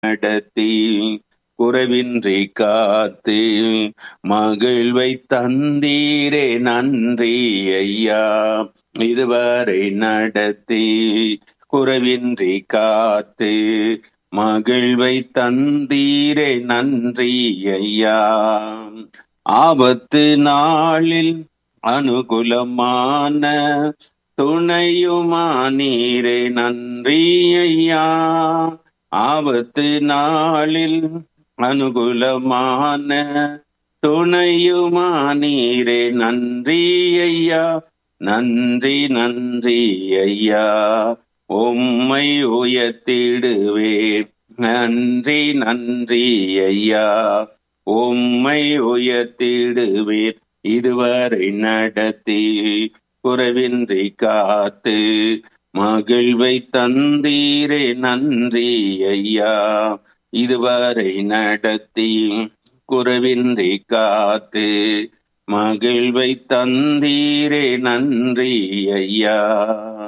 நடத்தி குறைவின்றி காத்து மகிழ்வை தந்தீரே நன்றி ஐயா இதுவரை நடத்தி குறைவின்றி காத்து மகிழ்வை தந்தீரே நன்றி ஐயா ஆபத்து நாளில் அனுகூலமான துணையுமா நீரே நன்றி ஐயா ஆபத்து நாளில் அனுகூலமான துணையுமா நீரே நன்றி ஐயா நன்றி நன்றி ஐயா உம்மை உயர்த்திடுவேன் நன்றி நன்றி ஐயா உம்மை உயர்த்திடுவேன் இதுவரை நடத்தி குறைவின்றி காத்து மகிழ்வை தந்தீரே நன்றி ஐயா இதுவரை நடத்தி குறைவின்றி காத்து மகிழ்வை தந்தீரே நன்றி ஐயா